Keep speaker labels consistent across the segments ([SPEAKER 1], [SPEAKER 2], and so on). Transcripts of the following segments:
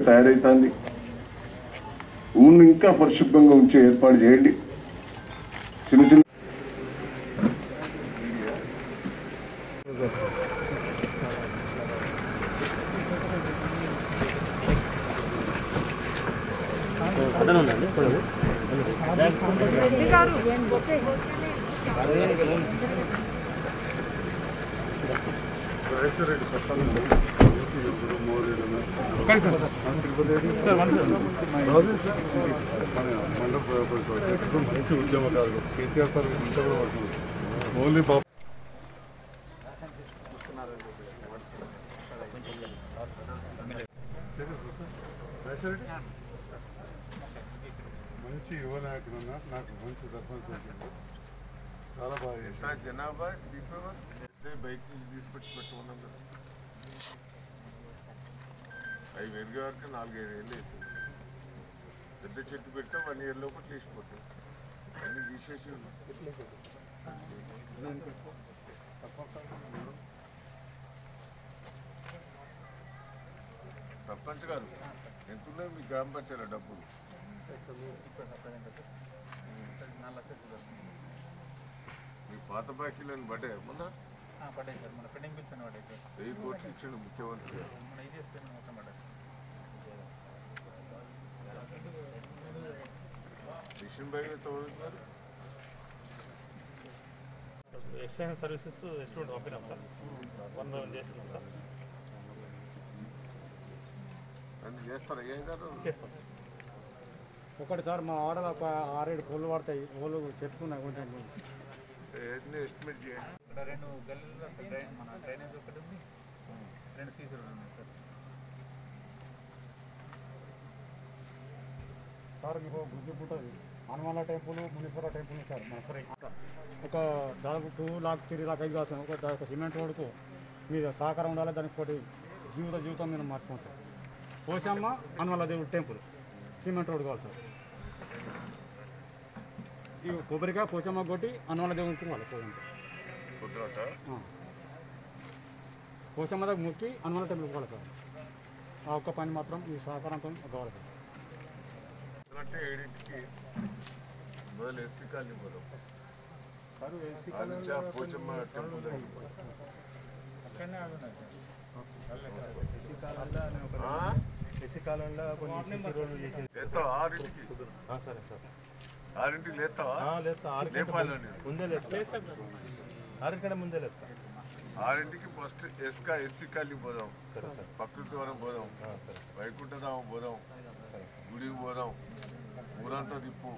[SPEAKER 1] తయారవుతుంది ఊరిని ఇంకా పరిశుభ్రంగా ఉంచే ఏర్పాటు చేయండి చిన్న చిన్న
[SPEAKER 2] మంచి ఉద్యమకారులు కేసీఆర్ సార్ ఇంత కూడా పడుతుంది ఓన్లీ బాబు మంచి యువ నాయకుడు ఉన్నారు నాకు మంచి సర్పంచ్ దొరికింది. చాలా బాగా చేశారు
[SPEAKER 1] జనాభా బైక్ నుంచి తీసుకొచ్చి పెట్టుకున్నాం కదా అవి వెరిగే వరకు నాలుగైదు ఏళ్ళు అవుతుంది పెద్ద చెట్టు పెడితే వన్ ఇయర్ లోపల తీసిపోతాం అన్ని తీసేసి ఉన్నాం. సర్పంచ్ గారు ఎంత ఉన్నాయి మీ గ్రామ పంచాయతీ డబ్బులు మీ పాత బాకీలను బట్టే మొన్న
[SPEAKER 3] పడ్డాయి సార్ మన పెండింగ్ బిల్స్ అని పడ్డాయి సార్
[SPEAKER 1] వెయ్యి కోట్లు ఇచ్చిండు ముఖ్యమంత్రి గారు.
[SPEAKER 3] మన ఇది చేస్తే మొత్తం పడ్డాయి
[SPEAKER 1] మిషన్ బయట తోడుతున్నారు
[SPEAKER 3] ఎక్స్చేంజ్ సర్వీసెస్ ఎస్టూడెంట్ పంపినాం సార్ వన్ రౌండ్ చేస్తున్నాం సార్
[SPEAKER 1] అన్ని చేస్తారా ఏం కాదు
[SPEAKER 3] చేస్తాం
[SPEAKER 4] ఒకటి సార్ మా ఆడలో ఒక ఆరేడు కోళ్ళు పడతాయి కోళ్ళు చెప్పుకున్నాయి కొంచెం
[SPEAKER 1] ఎన్ని ఎస్టిమేట్ చేయండి
[SPEAKER 3] ఇక్కడ రెండు గల్లీలో అక్కడ డ్రైన్ మన డ్రైనేజ్ ఒకటి ఉంది రెండు సీసీ రోడ్లు ఉన్నాయి సార్
[SPEAKER 4] సార్ మీకు గుర్తింపు ఉంటుంది హనుమాన్ల టెంపుల్ మునీశ్వర టెంపుల్ సార్ మన సరే ఒక దాదాపు టూ లాక్ త్రీ లాక్ ఐదు కావచ్చు ఒక దా- ఒక సిమెంట్ రోడ్కు మీద సహకారం ఉండాలి దానికి ఒకటి జీవిత జీవితం మీద మార్చుకోం సార్ పోసమ్మ హనుమల్ల దేవుడు టెంపుల్ సిమెంట్ రోడ్ కావాలి సార్ ఈ కొబ్బరికాయ పోచమ్మ కొట్టి హనుమల్ల దేవుడికి వాళ్ళు పోదాం సార్
[SPEAKER 1] కుదరట
[SPEAKER 4] పోసమ్మ దగ్గర ముక్కి హనుమల టెంపుల్ పోవాలి సార్ ఆ ఒక్క పని మాత్రం ఈ సహకారంతో కావాలి సార్
[SPEAKER 1] అంటే ఏడింటికి మొదలు ఎస్సీ కాలనీ పోదాం ఆ నుంచి ఆ పోచమ్మ టెంపుల్ దగ్గరికి పోదాం.
[SPEAKER 3] అక్కడనే అవి ఉన్నాయి
[SPEAKER 1] ఆ?
[SPEAKER 5] కాలంలో కొన్ని సీసీ రోడ్లు చేసేది
[SPEAKER 1] లేస్తావా ఆరింటికి
[SPEAKER 5] సరే సార్
[SPEAKER 1] ఆరింటికి లేస్తావా
[SPEAKER 5] లేస్తా ఆరు
[SPEAKER 1] లేపాలి నేను
[SPEAKER 5] ముందే లేస్తా ఆరు కంటే ముందే లేస్తా
[SPEAKER 1] ఆరింటికి ఫస్ట్ ఎస్కా ఎస్సీ కాలనీ పోదాం ప్రకృతి వనం పోదాం వైకుంఠధామం పోదాం గుడికి పోదాం ఊరంతా తిప్పు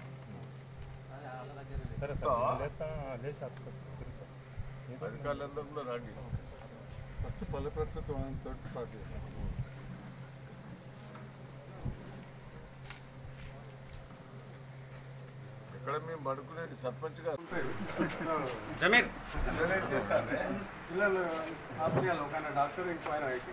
[SPEAKER 5] సరే
[SPEAKER 1] లేస్తావా?
[SPEAKER 5] సార్ లేస్తా లేస్తా
[SPEAKER 1] అధికారులందరూ కూడా రండి
[SPEAKER 2] ఫస్ట్ పల్లె ప్రకృతి తోటి స్టార్ట్ చేశాను
[SPEAKER 1] ఇక్కడ మేము పడుకునేది సర్పంచ్ గారు
[SPEAKER 4] జమీర్
[SPEAKER 1] ఏం చేస్తాను
[SPEAKER 4] పిల్లలు ఆస్ట్రేలియాలో ఒక ఆయన డాక్టర్ ఇంకో ఆయన ఐటీ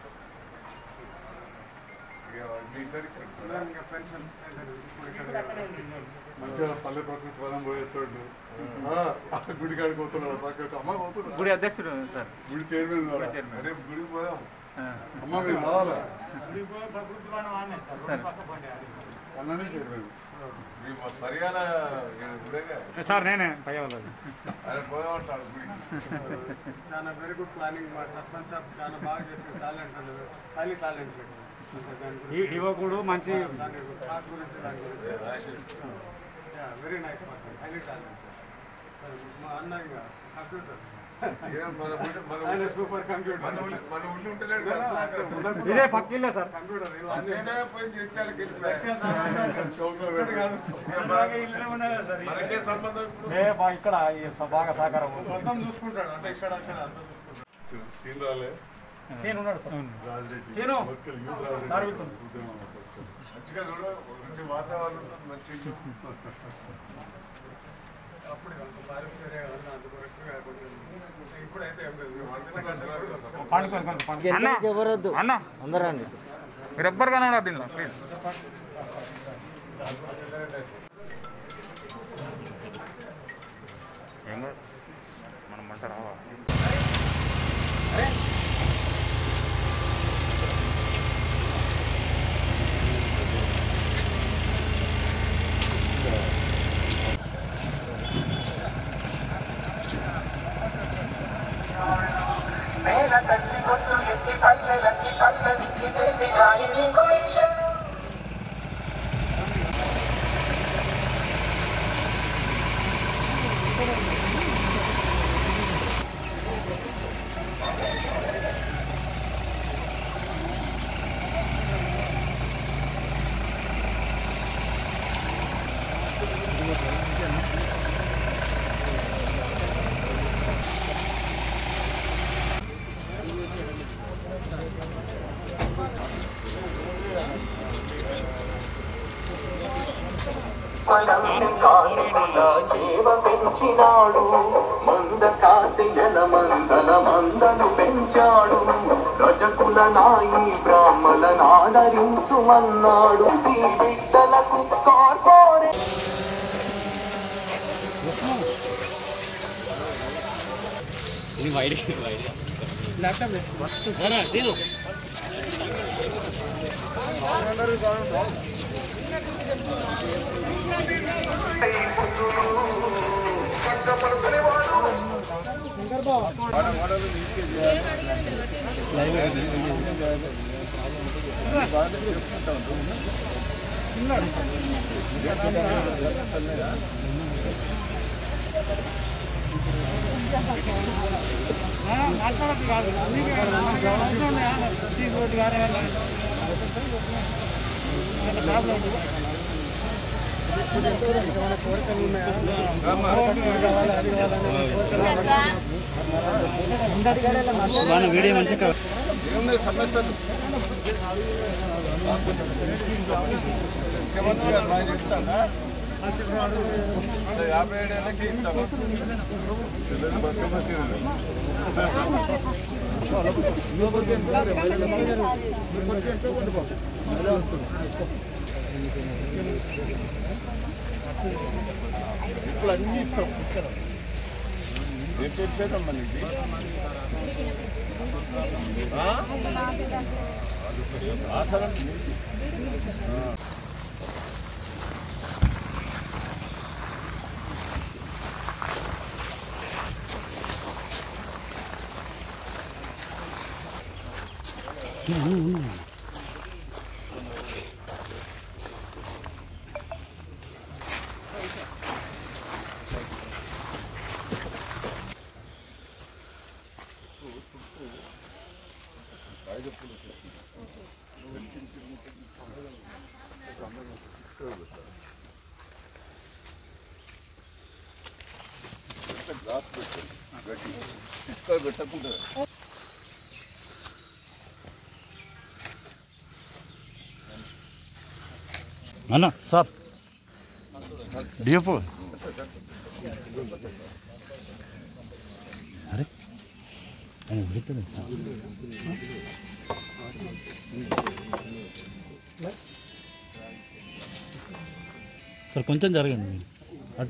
[SPEAKER 1] మీ ఇద్దరికి
[SPEAKER 4] ఇంకా పెన్షన్ ఇప్పుడు ఇక్కడ
[SPEAKER 2] మంచిగా పల్లె ప్రకృతి వనం పోయేటోడు గుడి కాడికి పోతున్నాడు పక్కన అమ్మ పోతున్నాడు
[SPEAKER 3] గుడి అధ్యక్షుడు సార్
[SPEAKER 2] గుడి చైర్మన్ ద్వారా.
[SPEAKER 1] రేపు గుడికి పోదాం
[SPEAKER 2] అమ్మ మీరు రావాలా
[SPEAKER 3] సార్
[SPEAKER 2] అన్ననే చైర్మన్
[SPEAKER 1] మీ మా పర్యాల గుడేగా
[SPEAKER 4] సార్ నేనే పై వాళ్ళది
[SPEAKER 1] ఆయన పోదామంటాడు గుడికి
[SPEAKER 4] చాలా వెరీ గుడ్ ప్లానింగ్ మా సర్పంచ్ సాబ్ చాలా బాగా చేసిన టాలెంట్ హైలీ టాలెంట్ ఈ యువకుడు మంచి దాని క్లాస్ గురించి దాని గురించి
[SPEAKER 1] రాసేసి
[SPEAKER 4] very nice person highly talent మా అన్న ఇంకా కంప్యూటర్
[SPEAKER 1] ఏం మన ఊళ్ళో- మన
[SPEAKER 4] ఆయన
[SPEAKER 1] ఊళ్ళో-
[SPEAKER 4] సూపర్
[SPEAKER 1] మన
[SPEAKER 4] కంప్యూటర్
[SPEAKER 1] ఊళ్ళో మన ఊళ్ళో ఉంటలేడు కదా సాగర్.
[SPEAKER 4] ఇదే పక్కిల్లే సార్ కంప్యూటర్
[SPEAKER 1] నేనే పోయి జీతాలకు వెళ్ళిపోయా మనకే సంబంధం ఇప్పుడు
[SPEAKER 4] ఇక్కడ బాగా సహకారం మొత్తం చూసుకుంటాడు అంటే ఇక్కడ అక్కడ అంతా చూసుకుంటాడు
[SPEAKER 2] సీన్ రాలే
[SPEAKER 4] సీన్ ఉన్నాడు సార్
[SPEAKER 2] రాజరెడ్డి
[SPEAKER 4] సీను.
[SPEAKER 2] బతుకలు యూత్ రాజరెడ్డి
[SPEAKER 4] దారిపోతుంది.
[SPEAKER 2] ఉద్యమం అప్పుడు.
[SPEAKER 1] మంచిగా చూడు మంచి వాతావరణం ఉంటుంది మంచి ఇల్లు.
[SPEAKER 4] అప్పుడు అంత ఫారెస్ట్ ఏరియా కదా అంత కరెక్ట్గా కొంచెం ఇప్పుడైతే ఏం లేదు
[SPEAKER 6] ఎవరొద్దు
[SPEAKER 3] అన్న
[SPEAKER 6] అందరండి
[SPEAKER 3] మీరు ఎవ్వరు కనబడ దీనిలో ప్లీజ్ మనం అంటారా
[SPEAKER 6] కళ్ళకి కళ్ళనిచ్చి తెలిపి రాయి నీకు ఇచ్చాను జీవ పెంచినాడు మంద కాశయల మందల మందను పెంచాడు రజకుల నాయి బ్రాహ్మణ నాదరించుమన్నాడు ఈ బిడ్డలకు కార్పొరే
[SPEAKER 1] ఏమున్నాయి సమస్యలు ముఖ్యమంత్రి గారు బాగా చెప్తాడా యాభై ఏడేళ్ళకి ఇస్తాను చెల్లెలు బతుకమ్మ సీరియల్ ఇప్పుడు అన్ని ఇస్తాం ఏం చేసేదమ్మా నీకు ఆ? ఆసనం నీకు. గ్లాస్ పెట్టండి గట్టి ఇక్కడ పెట్టకుండా
[SPEAKER 4] అన్న సార్ డిఎఫ్ అరే ఆయన ఉడుతుంది సార్ కొంచెం జరగండి మీరు. అటు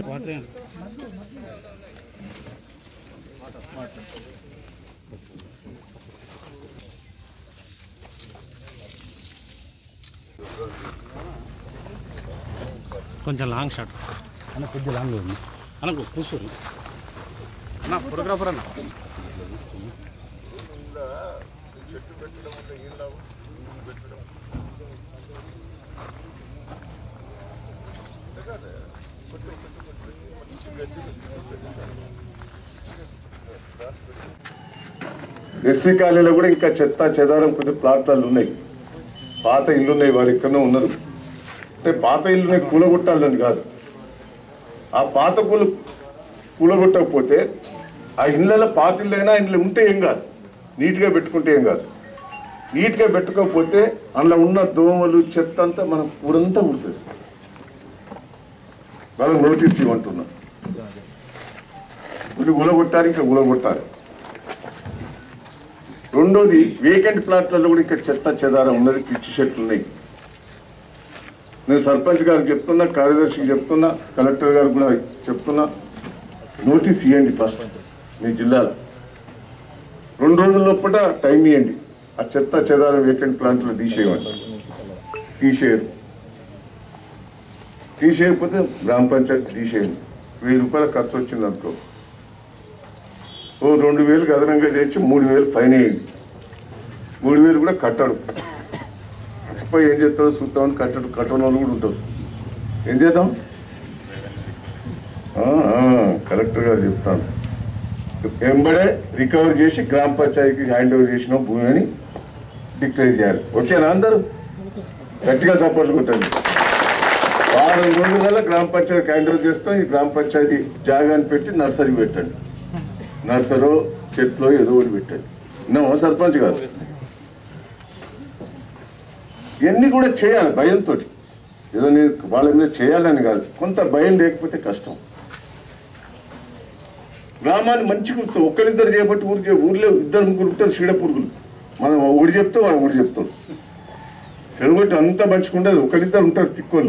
[SPEAKER 4] కొంచెం లాంగ్ షాట్ అన్న కొద్దిగా లాంగ్ ఉంది అన్న కూర్చోరు అన్న ఫోటోగ్రాఫర్ అన్న
[SPEAKER 1] చెట్టు పెట్టడం వల్ల ఏం లాభం పువ్వులు పెట్టడం అంతేకాదే కొట్టు కొట్టు కొట్టు మంచి గడ్డి ఎస్సీ కాలనీలో కూడా ఇంకా చెత్త చెదారం కొద్ది ప్లాట్లలో ఉన్నాయి పాత ఇల్లు ఉన్నాయి వారు ఎక్కడో ఉన్నారు అంటే పాత ఇల్లుని కూలగొట్టాలని కాదు ఆ పాత కూలు కూలగొట్టకపోతే ఆ ఇళ్ళలో పాత ఇల్లైనా ఇంట్లో ఉంటే ఏం కాదు నీట్గా పెట్టుకుంటే ఏం కాదు నీట్గా పెట్టుకోకపోతే అందులో ఉన్న దోమలు చెత్త అంతా మనం ఊరంతా ఉడుతుంది వాళ్ళకి నోటీస్ ఇవ్వంటున్నా ఇది ఉలగొట్టారు ఇంకా ఉలగొట్టాలి రెండోది వేకెంట్ ప్లాట్లలో కూడా ఇక్కడ చెత్త చెదారం ఉన్నది పిచ్చి చెట్లు ఉన్నాయి నేను సర్పంచ్ గారికి చెప్తున్నా కార్యదర్శికి చెప్తున్నా కలెక్టర్ గారికి కూడా చెప్తున్నా నోటీస్ ఇవ్వండి ఫస్ట్ మీ జిల్లాలో రెండు రోజుల లోపల టైం ఇవ్వండి ఆ చెత్త చెదారం వేకెంట్ ప్లాంట్లో తీసేయమండి తీసేయరు తీసేయకపోతే గ్రామ పంచాయతీ తీసేయండి వెయ్యి రూపాయల ఖర్చు వచ్చింది అనుకో ఓ రెండు వేలు అదనంగా చేసి మూడు వేలు ఫైన్ వేయండి మూడు వేలు కూడా కట్టడు పోయి ఏం చేస్తాడో చూద్దామని కట్టడు కట్టని వాళ్ళు కూడా ఉంటారు ఏం చేద్దాం ఆ, ఆ, కలెక్టర్ గారు చెప్తాను వెంబడే రికవర్ చేసి గ్రామ పంచాయతీకి హ్యాండ్ ఓవర్ చేసిన భూమిని డిక్లేర్ చేయాలి ఓకేనా అందరూ గట్టిగా సపోర్ట్ కొట్టండి వారం రోజుల వల్ల గ్రామ పంచాయతీకి హ్యాండ్ ఓవర్ చేస్తాం ఈ గ్రామ పంచాయతీ జాగాని పెట్టి నర్సరీ పెట్టండి నర్సరో చెట్లో ఏదో ఒకటి పెట్టండి విన్నామా సర్పంచ్ గారు ఇవన్నీ కూడా చేయాలి భయంతో ఏదో నేను వాళ్ళ మీద చేయాలని కాదు కొంత భయం లేకపోతే కష్టం గ్రామాన్ని మంచిగా ఉంచుతాం ఒక్కరిద్దరు చేయబట్టి ఊరు చే- ఊర్లో ఇద్దరు ముగ్గురు ఉంటారు చీడ పురుగులు మనం ఊడి చెప్తాం మనం ఊడి చెప్తాం చెరుగొట్టి అంతా మంచిగా ఉండదు ఒకరిద్దరు ఉంటారు తిక్కోళ్ళు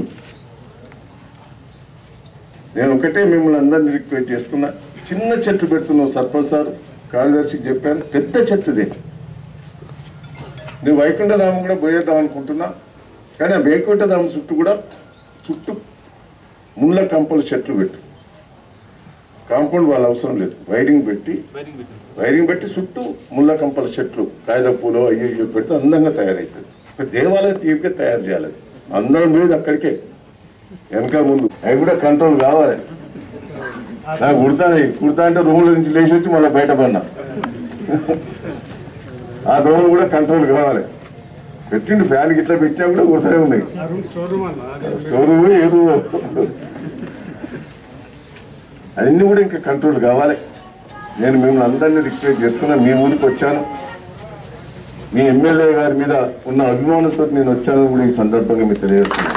[SPEAKER 1] నేను ఒకటే మిమ్మల్ని అందరినీ రిక్వెస్ట్ చేస్తున్నా చిన్న చెట్లు పెడుతున్నావు సర్పంచ్ సార్ కార్యదర్శికి చెప్పాను పెద్ద చెట్టు ఇది నేను వైకుంఠధామం కూడా పోయేద్దాం అనుకుంటున్నా కానీ ఆ వైకుంఠధామం చుట్టూ కూడా చుట్టూ ముళ్ళ కంపల చెట్లు పెట్టు కాంపౌండ్ వాళ్ళ అవసరం లేదు వైరింగ్ పెట్టి వైరింగ్ పెట్టి చుట్టూ ముళ్ళ కంపల చెట్లు కాగిత పూలు అయ్యి ఇవి పెడితే అందంగా తయారవుతుంది ఒక దేవాలయం తీరిక తయారు చేయాలి అందరం మీద అక్కడికే వెనక ముందు అవి కూడా కంట్రోల్ కావాలి నాకు కుడతాను కుడతా అంటే రూమ్ల నుంచి లేచి వచ్చి మళ్ళీ బయట పడినా ఆ దోమలు కూడా కంట్రోల్ కావాలి పెట్టిండు ఫ్యాన్ ఇట్లా పెట్టినా కూడా కుడతానే ఉన్నాయి స్టోరు ఏదో అవన్నీ కూడా ఇంకా కంట్రోల్ కావాలి నేను మిమ్మల్ని అందరినీ రిక్వెస్ట్ చేస్తున్నా మీ ఊరికి వచ్చాను మీ ఎమ్మెల్యే గారి మీద ఉన్న అభిమానంతో నేను వచ్చానని కూడా ఈ సందర్భంగా మీకు తెలియజేస్తున్నాను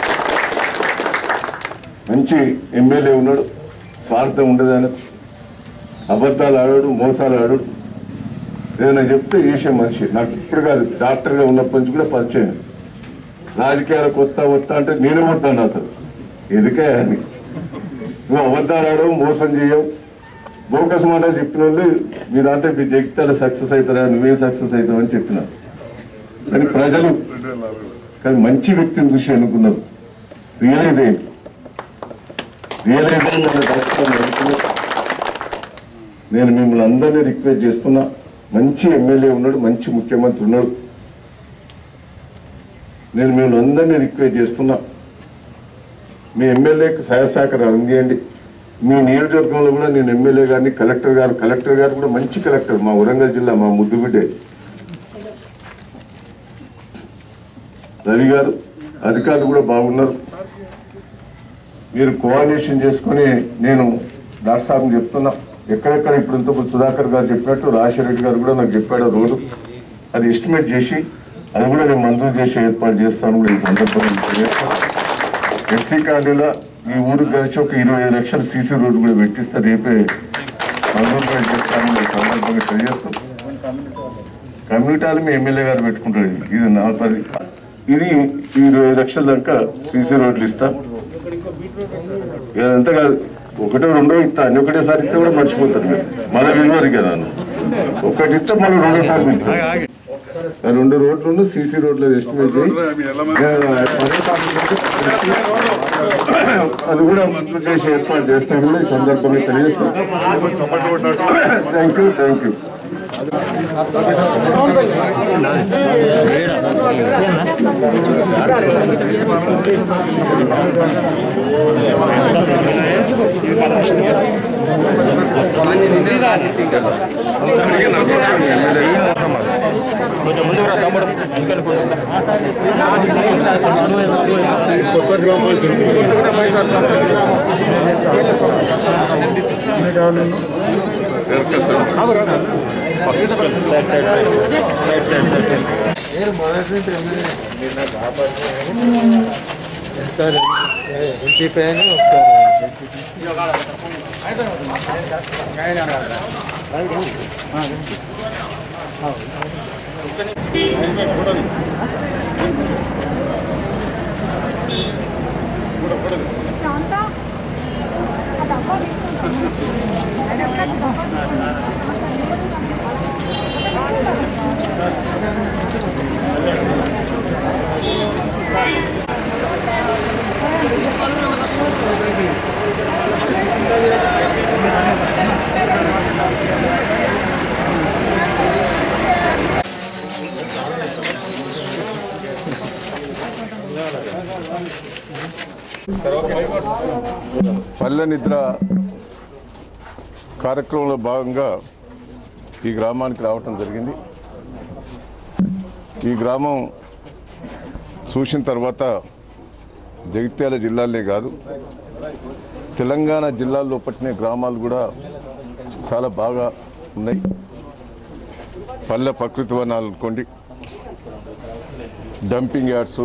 [SPEAKER 1] మంచి ఎమ్మెల్యే ఉన్నాడు స్వార్థం ఉండదు ఆయన అబద్ధాలు ఆడాడు మోసాలు ఆడాడు ఏదైనా చెప్తే చేసే మనిషి నాకు ఇప్పుడు కాదు డాక్టర్గా ఉన్నప్పటి నుంచి కూడా పరిచయం రాజకీయాలకు వస్తా వస్తా అంటే నేనే వద్దాను అసలు ఎదుకే అని నువ్వు అబద్ధాలు ఆడవు మోసం చేయవు బోకస్ మాట చెప్పిన వాళ్ళు మీ దాంట్లో మీ జగిత్యాల సక్సెస్ అవుతారా నువ్వే సక్సెస్ అవుతావు అని చెప్పిన కానీ ప్రజలు కానీ మంచి వ్యక్తిని చూసి అనుకున్నారు రియలైజ్ అయింది రియలైజ్ అయింది అన్న డాక్టర్ అనుకున్నారు. నేను మిమ్మల్ని అందరినీ రిక్వెస్ట్ చేస్తున్నా మంచి ఎమ్మెల్యే ఉన్నాడు మంచి ముఖ్యమంత్రి ఉన్నాడు నేను మిమ్మల్ని అందరినీ రిక్వెస్ట్ చేస్తున్నా మీ ఎమ్మెల్యేకి సహాయ సహకారాలు అందియండి మీ నియోజకవర్గంలో కూడా నేను ఎమ్మెల్యే గారిని కలెక్టర్ గారు కలెక్టర్ గారు కూడా మంచి కలెక్టర్ మా వరంగల్ జిల్లా మా ముద్దుబిడ్డే రవి గారు అధికారులు కూడా బాగున్నారు మీరు కోఆర్డినేషన్ చేసుకొని నేను డాక్టర్ సాబ్ చెప్తున్నా ఎక్కడెక్కడ ఇప్పుడు ఇంతకు సుధాకర్ గారు చెప్పినట్టు రాజశేఖర గారు కూడా నాకు చెప్పాడు ఆ రోడ్డు అది ఎస్టిమేట్ చేసి అది కూడా నేను మంజూరు చేసి ఏర్పాటు చేస్తాను కూడా ఈ సందర్భంగా తెలియజేస్తాను. ఎస్సీ కాలనీలో ఈ ఊరికి కలిసి ఒక ఇరవై ఐదు లక్షల సీసీ రోడ్డు కూడా పెట్టిస్తే రేపే మంజూరు కూడా చేస్తాను ఈ సందర్భంగా తెలియజేస్తాం కమ్యూనిటీ హాల్ మీ ఎమ్మెల్యే గారు పెట్టుకుంటారు ఇది నా పది ఇది ఇరవై ఐదు లక్షల దాకా సీసీ రోడ్లు ఇస్తాం ఇదంతా కాదు ఒకటో రెండో ఇస్తా అన్ని ఒకటేసారి ఇస్తే కూడా మర్చిపోతారు మీరు మళ్ళీ విలువరు కదా ఒకటి ఇస్తే మళ్ళీ రెండోసారి ఇస్తా ఆ రెండు రోడ్లు సీసీ రోడ్లు ఎస్టిమేట్ చేయి అది కూడా మంజూరు చేసి ఏర్పాటు చేస్తాం కూడా ఈ సందర్భంగా తెలియజేస్తాం
[SPEAKER 2] సపోర్ట్ కొట్టినట్టు
[SPEAKER 1] thank you thank you
[SPEAKER 7] Shanta ఆ డబ్బా తీసుకుంటాను
[SPEAKER 1] ఆ పల్లె నిద్ర కార్యక్రమంలో భాగంగా ఈ గ్రామానికి రావటం జరిగింది ఈ గ్రామం చూసిన తర్వాత జగిత్యాల జిల్లాలే కాదు తెలంగాణ జిల్లాల్లో పట్టిన గ్రామాలు కూడా చాలా బాగా ఉన్నాయి పల్లె ప్రకృతి వనాలు అనుకోండి డంపింగ్ యార్డ్స్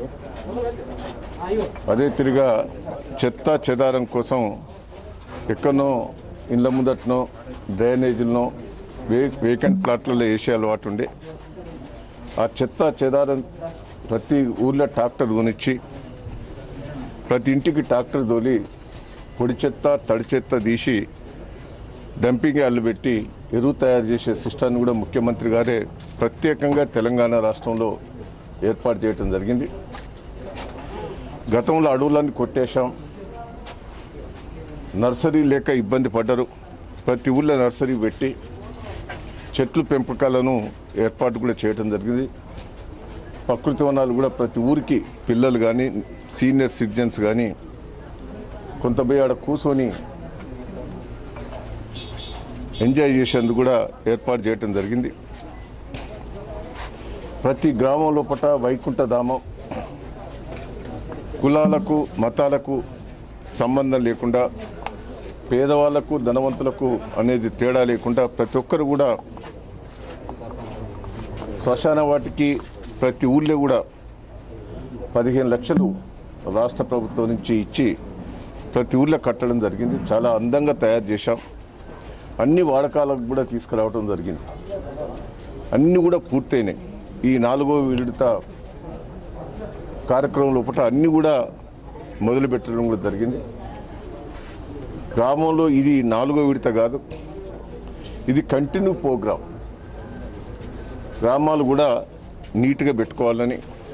[SPEAKER 1] అదే తిరిగా చెత్త చెదారం కోసం ఎక్కడనో ఇళ్ళ ముందటనో డ్రైనేజీలనో వే వేకెంట్ ప్లాట్లలో వేసే అలవాటు ఉండే ఆ చెత్త చెదారం ప్రతి ఊర్లో ట్రాక్టర్ కొనిచ్చి ప్రతి ఇంటికి ట్రాక్టర్ తోలి పొడి చెత్త తడి చెత్త తీసి డంపింగ్ యార్డ్లు పెట్టి ఎరువు తయారు చేసే సిస్టాన్ని కూడా ముఖ్యమంత్రి గారే ప్రత్యేకంగా తెలంగాణ రాష్ట్రంలో ఏర్పాటు చేయడం జరిగింది గతంలో అడవులన్నీ కొట్టేశాం నర్సరీ లేక ఇబ్బంది పడ్డరు ప్రతి ఊళ్ళో నర్సరీ పెట్టి చెట్లు పెంపకాలను ఏర్పాటు కూడా చేయడం జరిగింది ప్రకృతి వనాలు కూడా ప్రతి ఊరికి పిల్లలు కానీ సీనియర్ సిటిజన్స్ కానీ కొంత పోయి ఆడ కూర్చొని ఎంజాయ్ చేసేందుకు కూడా ఏర్పాటు చేయడం జరిగింది ప్రతి గ్రామం లోపల వైకుంఠ ధామం కులాలకు మతాలకు సంబంధం లేకుండా పేదవాళ్లకు ధనవంతులకు అనేది తేడా లేకుండా ప్రతి ఒక్కరు కూడా శ్మశాన వాటికి ప్రతి ఊళ్ళో కూడా పదిహేను లక్షలు రాష్ట్ర ప్రభుత్వం నుంచి ఇచ్చి ప్రతి ఊళ్ళో కట్టడం జరిగింది చాలా అందంగా తయారు చేశాం అన్ని వాడకాలకు కూడా తీసుకురావడం జరిగింది అన్నీ కూడా పూర్తయినాయి ఈ నాలుగో విడత కార్యక్రమం లోపల అన్నీ కూడా మొదలు పెట్టడం కూడా జరిగింది గ్రామంలో ఇది నాలుగో విడత కాదు ఇది కంటిన్యూ ప్రోగ్రాం గ్రామాలు కూడా నీట్గా పెట్టుకోవాలని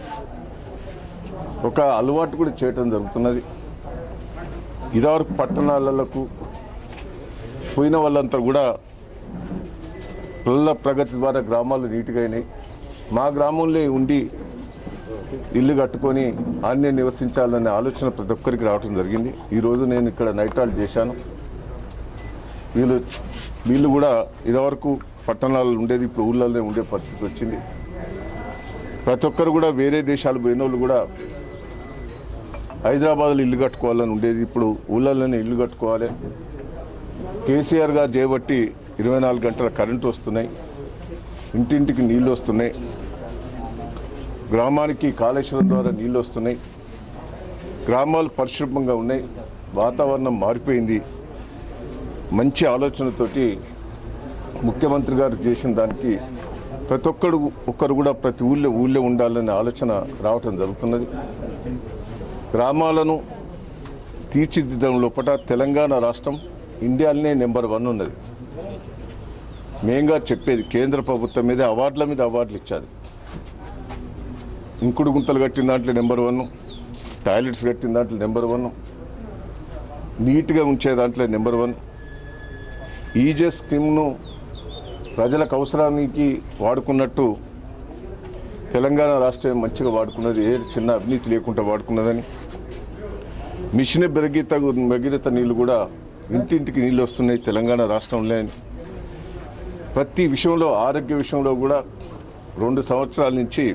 [SPEAKER 1] ఒక అలవాటు కూడా చేయటం జరుగుతున్నది ఇదివరకు పట్టణాలకు పోయిన వాళ్ళంతా కూడా పిల్లల ప్రగతి ద్వారా గ్రామాలు నీట్గా అయినాయి మా గ్రామంలో ఉండి ఇల్లు కట్టుకొని ఆన్నే నివసించాలనే ఆలోచన ప్రతి ఒక్కరికి రావడం జరిగింది ఈరోజు నేను ఇక్కడ నైట్ హాల్ట్ చేశాను వీళ్ళు వీళ్ళు కూడా ఇదివరకు పట్టణాల్లో ఉండేది ఇప్పుడు ఊళ్ళలోనే ఉండే పరిస్థితి వచ్చింది ప్రతి ఒక్కరు కూడా వేరే దేశాలు పోయిన వాళ్ళు కూడా హైదరాబాద్లో ఇల్లు కట్టుకోవాలని ఉండేది ఇప్పుడు ఊళ్ళల్లోనే ఇల్లు కట్టుకోవాలి కేసీఆర్ గారు చేయబట్టి ఇరవై నాలుగు గంటల కరెంటు వస్తున్నాయి ఇంటింటికి నీళ్ళు వస్తున్నాయి గ్రామానికి కాళేశ్వరం ద్వారా నీళ్ళు వస్తున్నాయి గ్రామాలు పరిశుభ్రంగా ఉన్నాయి వాతావరణం మారిపోయింది మంచి ఆలోచనతోటి ముఖ్యమంత్రి గారు చేసిన దానికి ప్రతి ఒక్కడు ఒక్కరు కూడా ప్రతి ఊళ్ళో ఊళ్ళో ఉండాలనే ఆలోచన రావటం జరుగుతున్నది గ్రామాలను తీర్చిదిద్దడం లోపల తెలంగాణ రాష్ట్రం ఇండియాలోనే నెంబర్ వన్ ఉన్నది మేంగా చెప్పేది కేంద్ర ప్రభుత్వం మీద అవార్డుల మీద అవార్డులు ఇచ్చారు ఇంకుడు గుంతలు కట్టిన దాంట్లో నెంబర్ వన్ టాయిలెట్స్ కట్టిన దాంట్లో నెంబర్ వన్ నీట్గా ఉంచే దాంట్లో నెంబర్ వన్ ఈజే స్కీమ్ను ప్రజలకు అవసరానికి వాడుకున్నట్టు తెలంగాణ రాష్ట్రం మంచిగా వాడుకున్నది ఏ చిన్న అవినీతి లేకుండా వాడుకున్నదని మిషన్ బెరగీత భగీరథ నీళ్ళు కూడా ఇంటింటికి నీళ్ళు వస్తున్నాయి తెలంగాణ రాష్ట్రంలో అని. ప్రతి విషయంలో ఆరోగ్య విషయంలో కూడా రెండు సంవత్సరాల నుంచి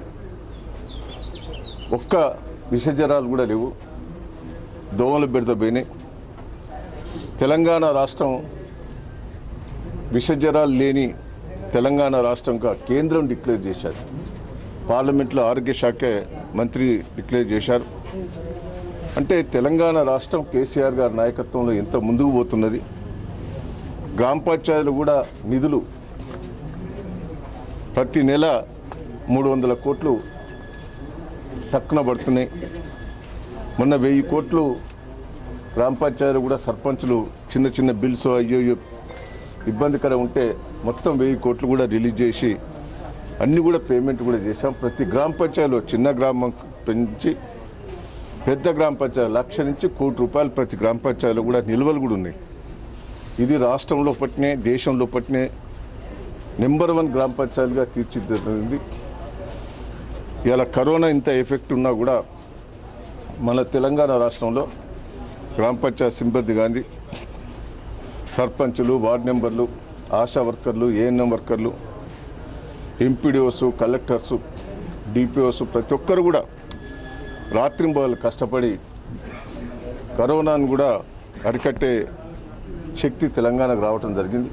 [SPEAKER 1] ఒక్క విషజ్వరాలు కూడా లేవు దోమల బెడత పోయినాయి తెలంగాణ రాష్ట్రం విషజ్వరాలు లేని తెలంగాణ రాష్ట్రంగా కేంద్రం డిక్లేర్ చేశారు పార్లమెంట్లో ఆరోగ్య శాఖ మంత్రి డిక్లేర్ చేశారు అంటే తెలంగాణ రాష్ట్రం కేసీఆర్ గారి నాయకత్వంలో ఎంత ముందుకు పోతున్నది గ్రామ పంచాయతీలు కూడా నిధులు ప్రతి నెల మూడు వందల కోట్లు తక్కువ పడుతున్నాయి మొన్న వెయ్యి కోట్లు గ్రామ పంచాయతీలు కూడా సర్పంచులు చిన్న చిన్న బిల్స్ అయ్యో ఇబ్బందికరం ఉంటే మొత్తం వెయ్యి కోట్లు కూడా రిలీజ్ చేసి అన్నీ కూడా పేమెంట్ కూడా చేశాం ప్రతి గ్రామ పంచాయతీలో చిన్న గ్రామం పెంచి పెద్ద గ్రామ పంచాయతీ లక్ష నుంచి కోటి రూపాయలు ప్రతి గ్రామ పంచాయతీలో కూడా నిల్వలు కూడా ఉన్నాయి ఇది రాష్ట్రంలో పట్టినే దేశంలో పట్టినే నెంబర్ వన్ గ్రామ పంచాయతీగా తీర్చిదిద్దింది ఇలా కరోనా ఇంత ఎఫెక్ట్ ఉన్నా కూడా మన తెలంగాణ రాష్ట్రంలో గ్రామ పంచాయత్ సిబ్బంది గాంధీ సర్పంచులు వార్డు మెంబర్లు ఆశా వర్కర్లు ఏఎన్ఎం వర్కర్లు ఎంపీడీఓస్ కలెక్టర్సు డిపిఓస్ ప్రతి ఒక్కరు కూడా రాత్రింబగలు కష్టపడి కరోనాను కూడా అరికట్టే శక్తి తెలంగాణకు రావటం జరిగింది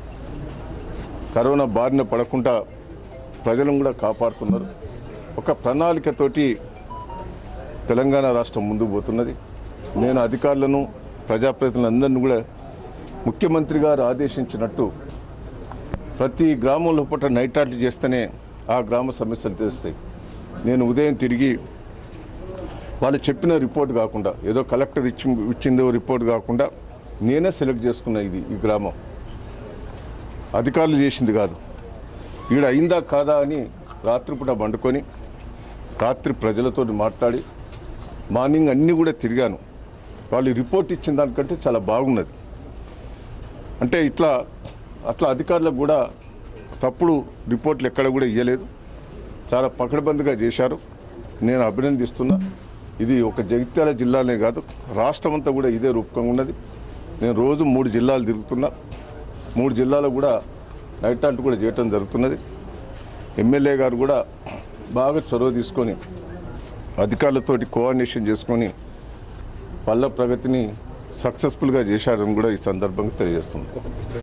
[SPEAKER 1] కరోనా బారిన పడకుండా ప్రజలను కూడా కాపాడుతున్నారు ఒక ప్రణాళికతోటి తెలంగాణ రాష్ట్రం ముందుకు పోతున్నది నేను అధికారులను ప్రజాప్రతినిధులందరినీ కూడా ముఖ్యమంత్రి గారు ఆదేశించినట్టు ప్రతి గ్రామంలో పూట నైట్ ఆటలు చేస్తేనే ఆ గ్రామ సమస్యలు తెలుస్తాయి నేను ఉదయం తిరిగి వాళ్ళు చెప్పిన రిపోర్ట్ కాకుండా ఏదో కలెక్టర్ ఇచ్చి ఇచ్చిందో రిపోర్ట్ కాకుండా నేనే సెలెక్ట్ చేసుకున్న ఇది ఈ గ్రామం అధికారులు చేసింది కాదు ఈడ అయిందా కాదా అని రాత్రిపూట వండుకొని రాత్రి ప్రజలతో మాట్లాడి మార్నింగ్ అన్నీ కూడా తిరిగాను వాళ్ళు రిపోర్ట్ ఇచ్చిన దానికంటే చాలా బాగున్నది అంటే ఇట్లా అట్లా అధికారులకు కూడా తప్పుడు రిపోర్ట్లు ఎక్కడ కూడా ఇవ్వలేదు చాలా పకడ్బందీగా చేశారు నేను అభినందిస్తున్నా ఇది ఒక జగిత్యాల జిల్లానే కాదు రాష్ట్రం అంతా కూడా ఇదే రూపకంగా ఉన్నది నేను రోజు మూడు జిల్లాలు తిరుగుతున్నా మూడు జిల్లాలో కూడా నైట్ ఆల్ట్ కూడా చేయటం జరుగుతున్నది ఎమ్మెల్యే గారు కూడా బాగా చొరవ తీసుకొని అధికారులతోటి కోఆర్డినేషన్ చేసుకొని పల్ల ప్రగతిని సక్సెస్ఫుల్గా చేశారని కూడా ఈ సందర్భంగా తెలియజేస్తుంది